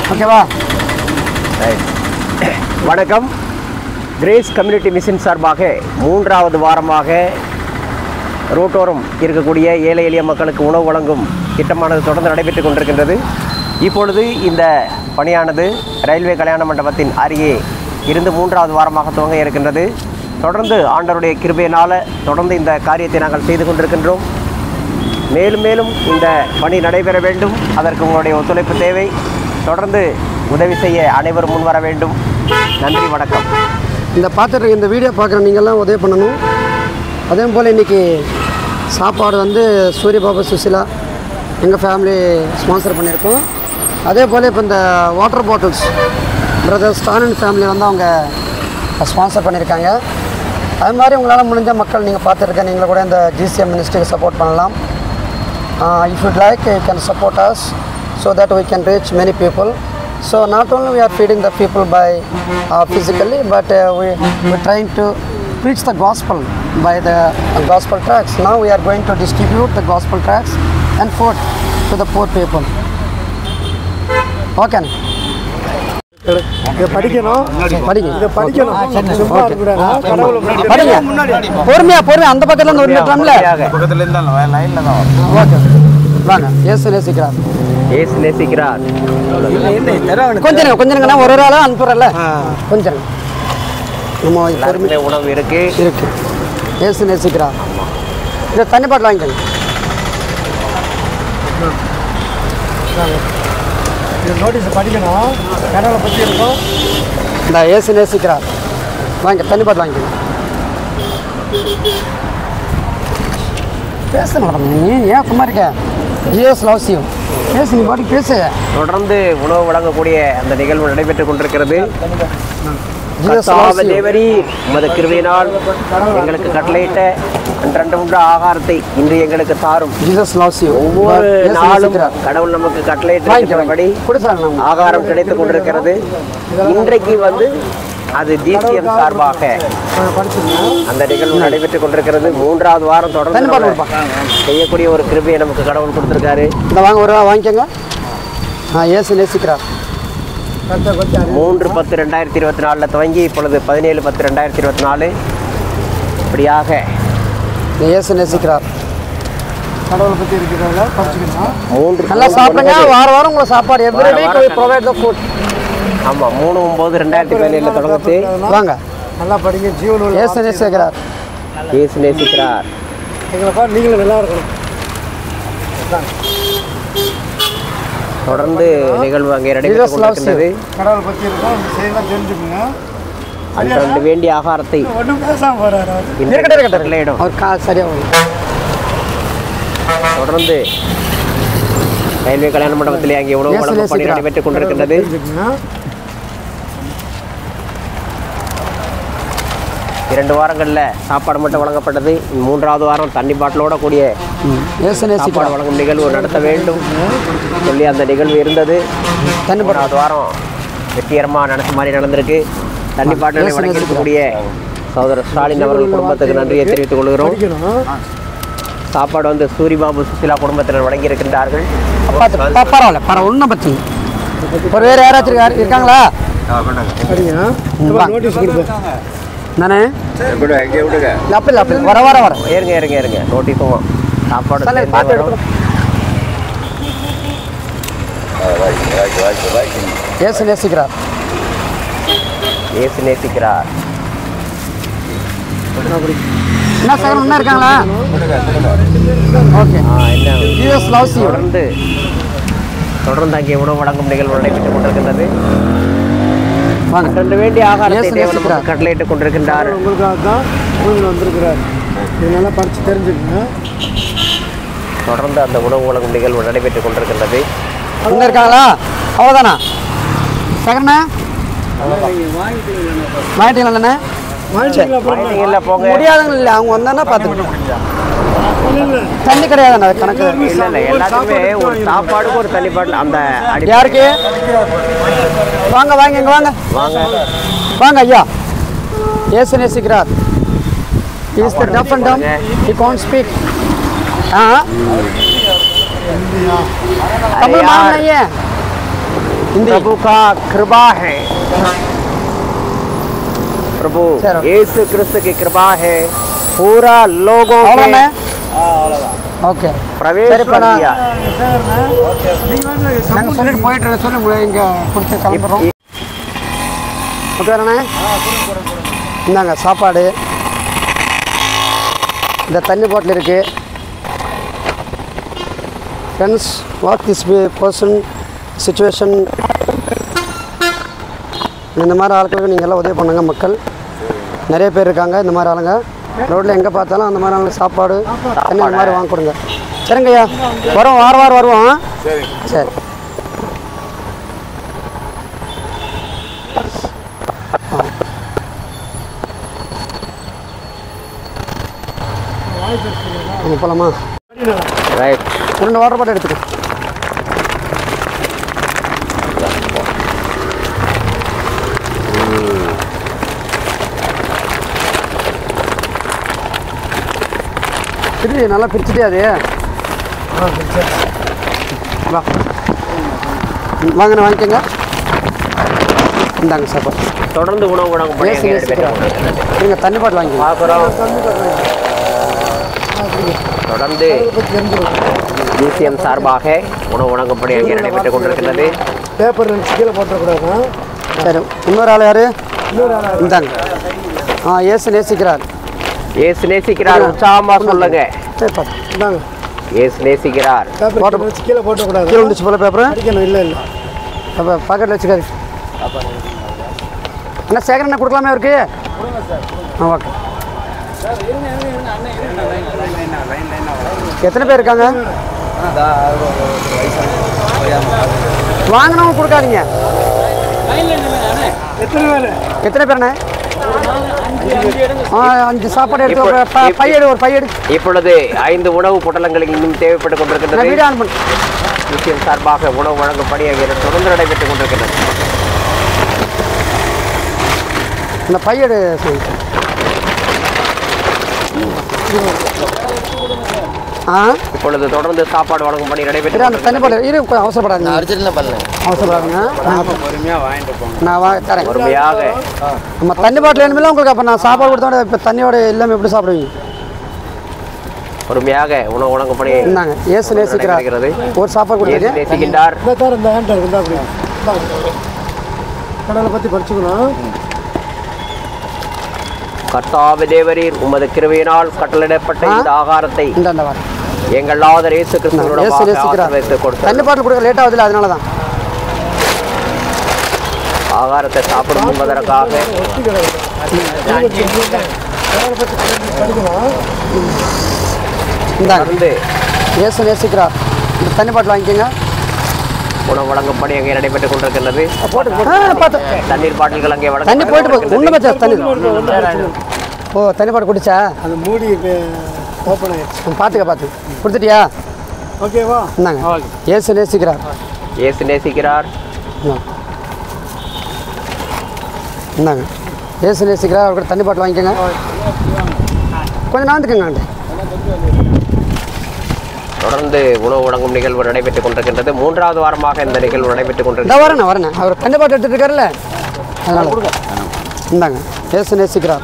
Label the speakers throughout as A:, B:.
A: ஓகேவா
B: ரைட். வணக்கம் grace community mission சார்பாக மூன்றாவது வாரமாக ரோட்டோரம் இருக்கக்கூடிய ஏழை எளிய மக்களுக்கு உணவு வழங்கும் திட்டமானது தொடர்ந்து நடைபெற்று கொண்டிருக்கின்றது இப்பொழுது இந்த பணியானது ரயில்வே கல்யாண மண்டபத்தின் அருகே இருந்து மூன்றாவது வாரமாக துவங்க இருக்கின்றது தொடர்ந்து ஆண்டவருடைய கிருபையினால் தொடர்ந்து இந்த காரியத்தை நாங்கள் செய்து கொண்டிருக்கின்றோம் மேலும் மேலும் இந்த பணி நடைபெற வேண்டும் அதற்கு உங்களுடைய ஒத்துழைப்பு தேவை தொடர்ந்து உதவி செய்ய அனைவரும் முன்வர வேண்டும் நன்றி வணக்கம்
A: இந்த பார்த்துட்டு இந்த வீடியோ பார்க்குற நீங்கள்லாம் உதவி பண்ணணும் அதே போல் இன்றைக்கி சாப்பாடு வந்து சூரிய பாபா சுசிலா எங்கள் ஃபேமிலி ஸ்பான்சர் பண்ணியிருக்கோம் அதே போல் இப்போ இந்த water bottles brother Stalin family வந்து அவங்க ஸ்பான்சர் பண்ணியிருக்காங்க அது மாதிரி உங்களால் முடிஞ்ச மக்கள் நீங்கள் பார்த்துருக்க நீங்களும் கூட இந்த ஜிசிஎம் மினிஸ்ட்ரிக்கு சப்போர்ட் பண்ணலாம் uh, if you'd like you can support us so that we can reach many people so not only we are feeding the people by uh, physically but uh, we we're trying to preach the gospel by the uh, gospel tracts now we are going to distribute the gospel tracts and food to the poor people okay
C: இதை படிக்கணும்
A: படிங்க
C: இதை படிக்கணும் சும்மா இருக்கக்கூடாது கடவுளை பற்றி
A: படிங்க பொறுமையா பொறுமையா அந்த பக்கத்துல இருந்து ஒரு நிமிடம்ல
D: பக்கத்துல இருந்தாலும் லைன்ல தான் வரும்
A: ஓகே வாங்க ஏசு நேசிக்கிறார்
B: ஏசு நேசிக்கிறார்
A: கொஞ்சம் இருங்க, கொஞ்சம் இருங்கண்ணா ஒரு ஒரு ஆளாக அனுப்புறல கொஞ்சம் இருங்க. நம்ம பொறுமை
B: எல்லாருக்குமே உணவு இருக்கு
A: இருக்கு ஏசு நேசிக்கிறார் இதை தண்ணி பாட்டில் வாங்கிக்கோங்க
C: இந்த நோட்டீஸ் படிக்கணும் கடவுளை பற்றி இருக்கும்
A: இந்த ஏசு நேசிக்கிறார் வாங்க தண்ணி பாட்டில் வாங்கிக்கோங்க பேச மேடம் நீ ஏன் சும்மா இருக்க ஜிஎஸ் லவ்ஸ் யூ பேசு நீ பாட்டுக்கு பேசு
B: தொடர்ந்து உணவு வழங்கக்கூடிய அந்த நிகழ்வு நடைபெற்றுக் கொண்டிருக்கிறது
A: ஜிஎஸ்
B: கர்த்தாவே
A: லவ்ஸ் யூ
B: தேவரீ உமது கிருபையினால் எங்களுக்கு கட்டளையிட்ட அன்றன்று உண்ட ஆகாரத்தை இன்று எங்களுக்கு தாரும்
A: ஜீசஸ் லவ்ஸ் யூ
B: ஒவ்வொரு நாளும் கடவுள் நமக்கு கட்டளையிட்டபடி
A: கொடுத்தாங்க நம்ம
B: ஆகாரம் கிடைத்துக் கொண்டிருக்கிறது இன்றைக்கு வந்து அது ஜிசிஎம் சார்பாக அந்த நிகழ்வு நடைபெற்றுக் கொண்டிருக்கிறது மூன்றாவது வாரம் தொடர்ந்து
A: தண்ணி பாட்டில்
B: நம்ம செய்யக்கூடிய ஒரு கிருபையை நமக்கு கடவுள் கொடுத்திருக்காரு
A: இந்த வாங்க ஒரு ரூபா வாங்கிக்கோங்க ஆ ஏசு நேசிக்கிறார்
B: மூன்று பத்து ரெண்டாயிரத்தி இருபத்தி நாலில் துவங்கி இப்பொழுது பதினேழு பத்து ரெண்டாயிரத்தி இருபத்தி நாலு இப்படியாக
A: இந்த இயேசு நேசிக்கிறார்
C: கடவுளை பற்றி இருக்கிறதால படிச்சுக்கணும்
B: மூன்று
A: நல்லா சாப்பிடுங்க வாரம் வாரம் உங்களை சாப்பாடு every week we provide the food
B: ஆமாம் மூணு ஒம்பது ரெண்டாயிரத்தி பதினேழில் தொடங்குச்சு
A: வாங்க
C: நல்லா படிங்க ஜீவன் உள்ள
A: இயேசு நேசிக்கிறார்
B: இயேசு நேசிக்கிறார்
C: எங்களை பார்த்து நீங்களும் நல்லா இருக்கணும்
B: தொடர்ந்து நிகழ்வு அங்கே நடைபெற்றுக்
A: Jesus loves you.
B: கொண்டிருக்கின்றது
C: கடவுளை பற்றி இருக்கும் இந்த செய்யலாம் தெரிஞ்சுக்கோங்க
B: அன்றன்று வேண்டிய ஆகாரத்தை
C: ஒன்றும் பேசாமல் போகிறாரு அவர்
B: இன்றைக்கு கட்டளையிடும்
A: அவர் கா சரியா வரும்
B: தொடர்ந்து ரயில்வே கல்யாண மண்டபத்திலே அங்கே உணவு
A: இயேசு
B: வழங்கும் பணி
A: நேசிக்கிறார்.
B: நடைபெற்றுக் கொண்டிருக்கின்றது
C: தெரிஞ்சுக்கோங்க
B: இரண்டு வாரங்களில் சாப்பாடு மட்டும் வழங்கப்பட்டது மூன்றாவது வாரம் தண்ணி பாட்டிலோட கூடிய
A: இயேசு
B: சாப்பாடு
A: நேசிக்கிறார்
B: வழங்கும் நிகழ்வு நடத்த வேண்டும் சொல்லி அந்த நிகழ்வு இருந்தது
A: தண்ணி பாட்டில்
B: மூணாவது வாரம் வெற்றிகரமாக நடத்த மாதிரி நடந்திருக்கு தண்ணி பாட்டிலை
A: இயேசு
B: வழங்கியிருக்கக்கூடிய சகோதரர் ஸ்டாலின் அவர்கள் குடும்பத்துக்கு நன்றியை தெரிவித்துக் கொள்கிறோம்
C: படிக்கணும்
B: சாப்பாடு வந்து சூரிபாபு சுசிலா குடும்பத்தினர் வழங்கியிருக்கின்றார்கள்
A: பார்த்து பா- பரவாயில்ல பரவாயில்ல ஒன்றும் பிரச்சனை இல்லை. ஒரு வேறு யாராச்சும் இருக்கா- இருக்காங்களா
C: படிங்க
A: வாங்க.
C: நோட்டீஸ் கொடுப்போம்
A: நானே
D: விடு எங்கே விடுங்க
A: இல்லை அப்படி இல்லை அப்படி இல்லை. வர வர வர
B: ஏறுங்க ஏறுங்க ஏறுங்க நோட்டீஸும் சாப்பாடு
A: சரி,
B: சேர்த்து
A: பார்த்து
B: வரும்.
D: வாய்க்கு வாய்க்கு வாய்க்கு வாய்க்கு
A: இயேசு நேசிக்கிறார்
B: இயேசு நேசிக்கிறார்
A: என்ன சார் இன்னும் இருக்காங்களா ஓகே
B: ஆ, என்ன
A: ஜீசஸ் லவ்ஸ் யூ
B: தொடர்ந்து தொடர்ந்து அங்கே உணவு வழங்கும் நிகழ்வு நடைபெற்றுக் கொண்டிருக்கின்றது
A: வாங்க
B: ரெண்டு வேண்டிய ஆகாரத்தை
A: இயேசு
B: தேவன்
A: நேசிக்கிறார்.
B: நமக்கு கட்டளையிட்டுக் கொண்டிருக்கின்றார்
C: உங்களுக்காக தான் பூமியில் வந்திருக்கிறார் இது நல்லா படித்து தெரிஞ்சுக்கோங்க
B: தொடர்ந்து அந்த உணவு வழங்கும் நிகழ்வு நடைபெற்றுக் கொண்டிருக்கின்றது
A: இங்கே இருக்காங்களா அவ்வளோதானா சகரண்ணா வாங்கிட்டீங்களா அண்ணே
C: வாங்கிட்டீங்களா அப்புறம்
B: இல்ல போங்க
A: முடியாதவங்க இல்லை அவங்க வந்தாங்கன்னா பார்த்துக்கிட்டோம் தண்ணி கிடையாதுண்ணா அது கணக்கு
B: இல்ல இல்ல எல்லாத்துக்குமே ஒரு சாப்பாடுக்கு ஒரு தண்ணி பாட்டில் அந்த அடி
A: யாருக்கு வாங்க வாங்க இங்க வாங்க
B: வாங்க
A: வாங்க ஐயா ஏசு நேசிக்கிறார் is the deaf and dumb he can speak a Tamil
B: யார்?
A: மாமன் ஐயா हिंदी
B: प्रभु का कृपा है प्रभु
A: चलो।
B: यीशु क्रिस्त की कृपा है पूरा लोगों
A: அவ்வளோண்ணே
B: के
A: ஓகே
B: प्रवेश
A: சரி,
B: कर
A: இப்ப
B: दिया
A: நாங்கள் சொல்லிட்டு போயிட்டு இருக்கோம். சொல்லி உங்களை இங்கே கொடுத்து கிளம்புறோம் ஓகே அண்ணே இந்தாங்க சாப்பாடு இந்த தண்ணி பாட்டில் இருக்குது friends what this person situation இந்த மாதிரி ஆட்களுக்கு நீங்கள் எல்லாம் உதவி பண்ணுங்க மக்கள் நிறைய பேர் இருக்காங்க இந்த மாதிரி ஆளுங்க ரோட்டில் எங்கே பார்த்தாலும் அந்த மாதிரி ஆளுங்க சாப்பாடு தண்ணி இந்த மாதிரி வாங்கி கொடுங்க சரிங்கய்யா வரோம் வாரம் வாரம் வருவோம் சரி அங்கே போகலாமா
B: ரைட்
A: ரெண்டு வாட்டர் பாட்டில் எடுத்துக்கோ பிரி நல்லா பிரிச்சுட்டே அது வா ம், வாங்கண்ணே வாங்கிக்கோங்க இந்தாங்க சாப்பாடு
B: தொடர்ந்து உணவு வழங்கும் பணி
A: ஏசி
B: அங்கே
A: ஏசி
B: நடைபெற்றுக் கொண்டிருக்கிறது.
A: இருங்க தண்ணி பாட்டில் வாங்கிக்கோங்க
B: பார்க்கிறோம் தொடர்ந்து யூசிஎம் சார்பாக உணவு வழங்கும் பணி அங்கே நடைபெற்றுக் கொண்டிருக்கிறது
C: பேப்பர் நினச்சி கீழே போட்டுறக்கூடாது
A: சரி இன்னொரு ஆள் யார் இந்தாங்க ஆ ஏசு நேசிக்கிறார்
B: ஏசு நேசிக்கிறார் உற்சாகமா சொல்லுங்க
A: சரி பாட்டு
C: இந்தாங்க
B: ஏசு நேசிக்கிறார்
C: பேப்பர் நினச்சி கீழே போட்டுறக்கூடாது
A: கீழே வந்துச்சு போல பேப்பர்
C: அடிக்கணும் இல்லை இல்லை
A: அப்போ பாக்கெட்டில் வச்சுக்காது அண்ணா சேகரண்ணா கொடுக்கலாமே அவருக்கு ஆ ஓகே எத்தனை பேர் இருக்காங்க வாங்கினவங்க கொடுக்காதீங்க
C: எத்தனை பேர்
A: எத்தனை பேர்ண்ணே ஆ அஞ்சு சாப்பாடு எடுத்து ஒரு ப- பையடு ஒரு பையடு
B: இப்பொழுது ஐந்து உணவு பொட்டலங்கள் இன்னும் தேவைப்பட்டுக்
A: நான்
B: கொண்டிருக்கின்றது
A: வீடியோ ஆன் பண்ணு
B: யூசிஎம் சார்பாக உணவு வழங்கும் பணி அங்கே தொடர்ந்து நடைபெற்றுக் கொண்டிருக்கிறது
A: இந்த பையடு சொல்லு. ஆ
B: இப்பொழுது தொடர்ந்து சாப்பாடு வழங்கும் பணி
A: சரி
B: நடைபெற்று
A: அந்த தண்ணி பாட்டில் இரு கொஞ்சம் அவசரப்படாதீங்க
D: அர்ஜென்ட்ல பண்ணல
A: அவசரப்படாதீங்க
D: பொறுமையாக வாங்கிட்டு போங்க
A: நான் வா தரேன்
B: பொறுமையாக
A: நம்ம தண்ணி பாட்டில் வேணுமில்ல உங்களுக்கு அப்போ நான் சாப்பாடு கொடுத்தோட இப்போ தண்ணியோட எல்லாமே எப்படி சாப்பிடுவீங்க
B: பொறுமையாக உணவு வழங்கும் பணி
A: இந்தாங்க ஏசு நேசிக்கிறார்
B: நடைபெறுகிறது.
A: ஒரு சாப்பாடு
B: இயேசு
A: கொடுத்துருக்கேன்
B: நேசிக்கின்றார்
C: இந்த சார் இந்த ஹேண்ட் இருந்தா அப்படி இந்தாங்க. கடலை பற்றி படிச்சுக்கணும்
B: கர்த்தாவு தேவரீர் உமது கிருபையினால் கட்டளிடப்பட்ட
A: ஆ?
B: இந்த ஆகாரத்தை
A: இந்த அந்த வாரம்
B: எங்கள் ஆதர் இயேசு
A: ஏசு
B: கிறிஸ்துவோட
A: நேசிக்கிறார்
B: ஆசீர்வதித்து கொடுத்தார்
A: தண்ணி பாட்டில் கொடுக்க லேட் ஆகுதுல்ல அதனால தான்
B: ஆகாரத்தை சாப்பிடும் என்பதற்காக
C: ஒட்டி கிடக்கு கடலை பற்றி படிக்கணும்
A: இந்தாங்க
B: தொடர்ந்து
A: ஏசு நேசிக்கிறார் இந்த தண்ணி பாட்டில் வாங்கிக்கோங்க
B: உணவு வழங்கும் பணி அங்கே நடைபெற்றுக் கொண்டிருக்கின்றது
A: ஆ பார்த்து
B: தண்ணீர் பாட்டில்கள் அங்கே வழங்க
A: தண்ணி போயிட்டு போகுது ஒன்றும் பச்சா தண்ணி ஓ தண்ணி பாட்டு குடிச்சா
C: அந்த மூடி ஓப்பன் ஆயிடுச்சு
A: பார்த்துக்க பார்த்து கொடுத்துட்டியா
C: ஓகேவா
A: இந்தாங்க ஏசு நேசிக்கிறார்
B: இயேசு நேசிக்கிறார்
A: இந்தாங்க. இந்தாங்க ஏசு நேசிக்கிறார் அவர்கிட்ட தண்ணி பாட்டில் வாங்கிக்கோங்க கொஞ்சம் நாந்துக்குங்க ஆண்டு
B: தொடர்ந்து உணவு வழங்கும் நிகழ்வு நடைபெற்றுக் கொண்டிருக்கின்றது மூன்றாவது வாரமாக இந்த நிகழ்வு நடைபெற்றுக்
A: இந்த
B: கொண்டிருக்கிறது
A: வரேண்ணே வரேண்ணே அவர் தண்ணி பாட்டு எடுத்துட்டு இருக்காருல்ல அதனால இந்தாங்க ஏசு நேசிக்கிறார்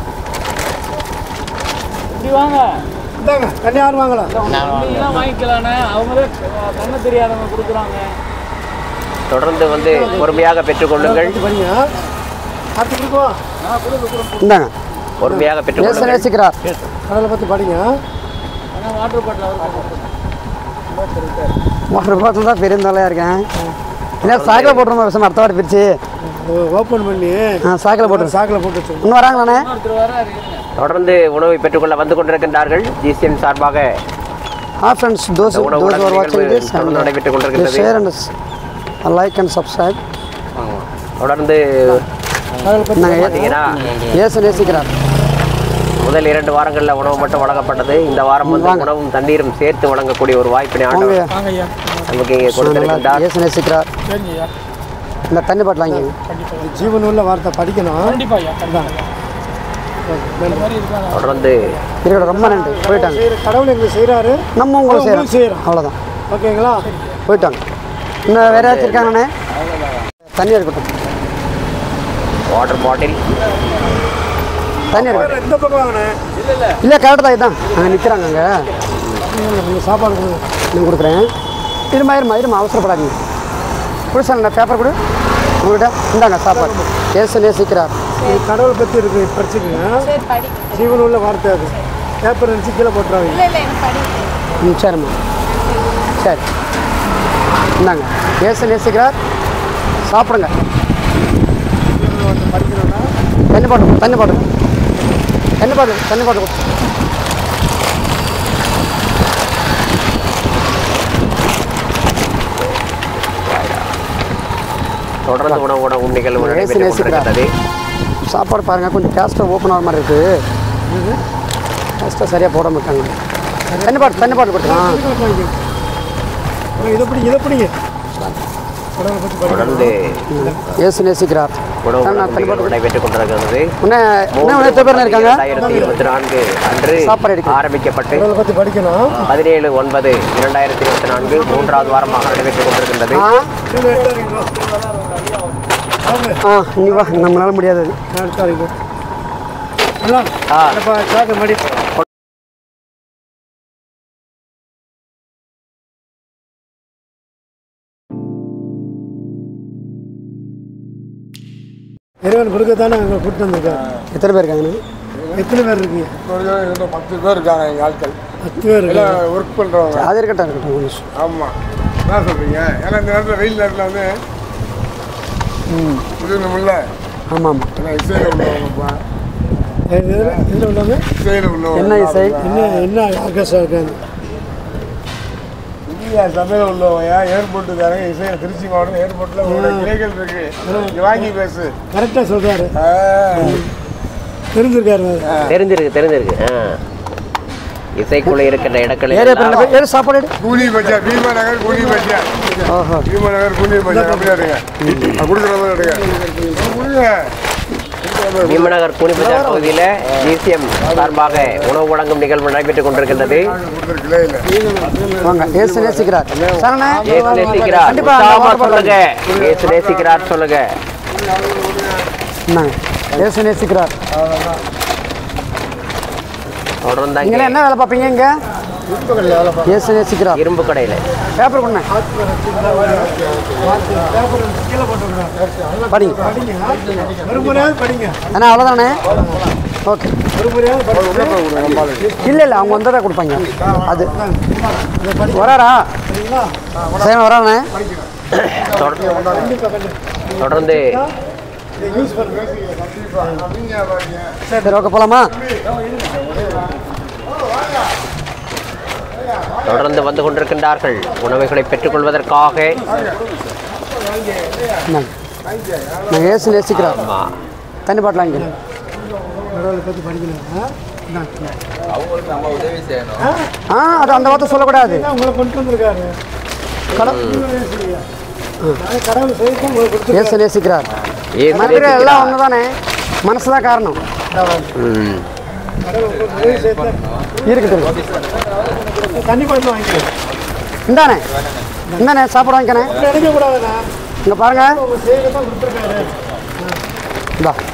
C: இந்தாங்க தண்ணி யாரும் வாங்கலாம்
E: நீங்களாம் வாங்கிக்கலாண்ணே அவங்களே கண்ணு தெரியாதவங்க கொடுக்குறாங்க
B: தொடர்ந்து வந்து பொறுமையாக பெற்றுக்கொள்ளுங்கள்
C: பற்றி படிங்க அடுத்து கொடுக்குவோம்
A: இந்தாங்க
B: பொறுமையாக
A: ஏசு
B: பெற்றுக்கொள்ளுங்கள்
A: நேசிக்கிறார்
C: கடலை பற்றி படிங்க
E: ஆனால் வாட்டர் பாட்டில் அவர்
A: வாட்டர் பாட்டில் தான் பெரிய தலையாக இருக்கேன் என்ன சாக்கில் போட்டுருமா விஷயம் அடுத்த வாட்டி பிரிச்சு
C: ஓப்பன் பண்ணி
A: ஆ சாக்கில் போட்டுரு
C: சாக்கில் போட்டு வச்சுருங்க
A: இன்னும் வராங்களாண்ணே
E: ஒருத்தர் வராரு இருங்க.
B: தொடர்ந்து உணவை பெற்றுக்கொள்ள வந்து கொண்டிருக்கின்றார்கள் ஜிசிஎம் சார்பாக
A: Hi friends, those,
B: இந்த உணவு
A: those who are
B: வழங்கும்
A: watching
B: நிகழ்வு
A: this,
B: தொடர்ந்து
A: and, uh,
B: நடைபெற்றுக்
A: please
B: கொண்டிருக்கின்றது
A: share and s- like and subscribe.
B: தொடர்ந்து
A: நாங்கள்
B: பார்த்தீங்கன்னா
A: ஏசு நேசிக்கிறார்
B: முதல் இரண்டு வாரங்களில் உணவு மட்டும் வழங்கப்பட்டது இந்த வாரம் வந்து
A: வாங்க.
B: உணவும் தண்ணீரும் சேர்த்து வழங்கக்கூடிய ஒரு வாய்ப்பினை
A: அவங்க
B: ஆண்டவர் நமக்கு இங்கே கொடுத்திருக்கின்றார்
A: ஏசு நேசிக்கிறார் இந்த தண்ணி பாட்டில் வாங்கிக்கோங்க
C: ஜீவன் உள்ள வார்த்தை படிக்கணும்
E: கண்டிப்பா ஐயா இந்த மாதிரி இருக்காங்க
B: தொடர்ந்து
A: இருக்கட்டும் ரொம்ப நன்றி போயிட்டாங்க
C: செய்கிற கடவுள் எங்களுக்கு செய்கிறாரு
A: நம்ம உங்களுக்கு
C: உங்களுக்கு
A: செய்கிறோம்
C: செய்றோம்.
A: அவ்வளோதான்
C: ஓகேங்களா
A: போயிட்டாங்க இன்னும் வேற ஏதாச்சும் இருக்காங்கண்ணே தண்ணி இருக்கட்டும்
B: வாட்டர் பாட்டில்
A: தண்ணி இருக்கட்டும்
C: இந்த பக்கம் வாங்கினே
A: இல்லை கரெக்டு தான் இதுதான் அங்கே நிற்கிறாங்க அங்கே
C: நீங்கள் சாப்பாடு கொடுங்க
A: நான் கொடுக்குறேன் இருமா இருமா இருமா அவசரப்படாதீங்க கொடு சார் இந்த பேப்பர் கொடு உங்கள்கிட்ட இந்தாங்க சாப்பாடு ஏசு நேசிக்கிறார்
C: இது கடவுளை பற்றி இருக்கு படிச்சுக்கங்க
F: சரி படி
C: ஜீவன் உள்ள வார்த்தை அது பேப்பர் நினச்சி கீழே போட்டுறாங்க
F: இல்லை இல்லை எனக்கு படி
A: ம் சரிம்மா சரி இந்தாங்க ஏசு நேசிக்கிறார் சாப்பிடுங்க தண்ணி பாட்டு கொடு, தண்ணி பாட்டு கொடு. தண்ணி பாட்டு தண்ணி பாட்டு கொடு.
B: தொடர்ந்து உணவு உணவு நிகழ்வு
A: இயேசு
B: நடைபெற்றுக்
A: நேசிக்கிறார்.
B: கொண்டிருக்கிறது
A: சாப்பாடு பாருங்கள் கொஞ்சம் கேஸ்ட்டை ஓப்பன் ஆகிற மாதிரி இருக்குது கேஸ்ட்டை சரியாக போட மாட்டாங்க தண்ணி பாட்டு தண்ணி பாட்டு கொடுத்துருவான்
C: இதை பிடிங்க இதை பிடிங்க கடவுளை பற்றி படி
B: தொடர்ந்து
A: ஏசு நேசிக்கிறார்
B: உணவு
A: நான்
B: உணவு
A: தண்ணி பாட்டு
B: நிகழ்வு நடைபெற்றுக் கொண்டிருக்கிறது
A: இன்னும் இன்னும் எத்தனை பேர் இருக்காங்க
B: இரண்டாயிரத்தி இருபத்தி நான்கு அன்று
A: சாப்பாடு எடுக்கணும்.
B: ஆரம்பிக்கப்பட்டு
C: கடவுளை பற்றி படிக்கணும்
B: பதினேழு ஒன்பது இரண்டாயிரத்தி இருபத்தி நான்கு மூன்றாவது வாரமாக நடைபெற்றுக் கொண்டிருக்கின்றது
A: ஆ ஆ நீ வா நம்மளால முடியாது
C: எடுத்தாருங்க நல்லா
B: ஆ.
C: இப்போ சாக்கு மடி இறைவன் கொடுக்க தானே அங்கே கூப்பிட்டு வந்திருக்காரு
A: எத்தனை பேர் இருக்காங்கண்ணே
C: எத்தனை பேர் இருக்கீங்க
D: இன்னும் பத்து பேர் இருக்காங்க எங்கள் ஆட்கள்
C: பத்து பேர் இருக்காங்க
D: எல்லாம் ஒர்க் பண்ணுறவங்க
A: அது இருக்கட்டும் இருக்கட்டும் ஒரு நிமிஷம்
D: ஆமாம் என்ன சொல்கிறீங்க ஏன்னா இந்த நேரத்தில் வெயில் நேரத்தில் வந்து புரியணும்ல
A: ஆமாம் ஆமாம்
D: ஏன்னா இசையில் உள்ளவங்கப்பா
C: இதில் இதில் உள்ளவங்க
D: இசையில் உள்ளவங்க
A: என்ன இசை
C: என்ன என்ன ஆகாஷம் இருக்காங்க
D: இந்தியா சபையில் உள்ளவங்க ஏர்போர்ட்டுக்காரங்க இசையில் திருச்சி மாவட்டம் ஏர்போர்ட்டில் உங்களோட கிளைகள் இருக்கு இங்கே வாங்கி பேசு
C: கரெக்டாக சொல்கிறாரு
D: ஆ.
C: தெரிஞ்சிருக்காரு
B: தெரிஞ்சிருக்கு தெரிஞ்சிருக்கு ஆ. இசைக்குள்ள இருக்கின்ற இடங்களில்
A: ஏரியா
B: எல்லாம்
A: பேர் ஏறு சாப்பாடு எடு.
D: கூலி பச்சா பீமா நகர் கூலி பச்சா
A: ஓஹோ
D: பீமா நகர் கூலி பச்சா அப்படியே எடுங்க அது கொடுக்குற மாதிரி எடுங்க கொடுங்க
B: பீமநகர் கூனிபஜார் பகுதியில் ஜிசிஎம் சார்பாக உணவு வழங்கும் நிகழ்வு நடைபெற்றுக் கொண்டிருக்கின்றது
D: கொடுத்துருக்குலே இல்லை
A: வாங்க ஏசு நேசிக்கிறார் சரணே
B: ஏசு நேசிக்கிறார்
A: கண்டிப்பா
B: உற்சாகமா
A: வாங்க,
B: சொல்லுங்க ஏசு நேசிக்கிறார் சொல்லுங்க
A: இந்தாங்க ஏசு நேசிக்கிறார்
B: தொடர்ந்து
A: நீங்களே
B: அங்கே
A: என்ன வேலை பார்ப்பீங்க இங்க ஏசு நேசிக்கிறார்
B: இரும்பு கடையில்
A: பேப்பர் கொண்டு படிங்க
C: ஒரு முறையாவது படிங்க
A: அண்ணா அவ்வளோதானே ஓகே
C: ஒரு முறையாவது படிங்க
A: இல்லை இல்லை அவங்க வந்ததை கொடுப்பாங்க அது வராரா சரி வரானே
B: தொடர்ந்து
C: யூஸ் பண்ணுங்க
A: சரி ஓகே போகலாமா
B: தொடர்ந்து வந்து கொண்டிருக்கின்றார்கள் உணவுகளை பெற்றுக்கொள்வதற்காக
A: இந்தாங்க நான் ஏசு நேசிக்கிறார்
B: ஆமா.
A: தண்ணி பாட்டில் வாங்கி
C: கடவுளை பற்றி படிக்கணும்
A: ஆ அது அந்த வார்த்தை சொல்லக்கூடாது
C: உங்களை கொண்டு வந்திருக்காரு
A: கடவுள்
C: நான் கடவுள் செய்து உங்களை கொடுத்து
A: ஏசு நேசிக்கிறார்
B: ஏசு
A: மற்ற எல்லாம்
B: நேசிக்கிறார்.
A: ஒன்று தானே மனசு தான் காரணம்
B: ம்.
C: கடவுள் உங்களுக்கு உதவி செய்து
A: இருக்குது
C: தண்ணி பாட்டில் வாங்கிக்கிறேன்
A: இந்தானே இந்தானே சாப்பாடு வாங்கிக்கணே
C: எடுக்கக்கூடாதுண்ணா
A: இங்கே பாருங்க
C: உங்கள் செய்தி தான் கொடுத்துருக்காரு
A: இந்தா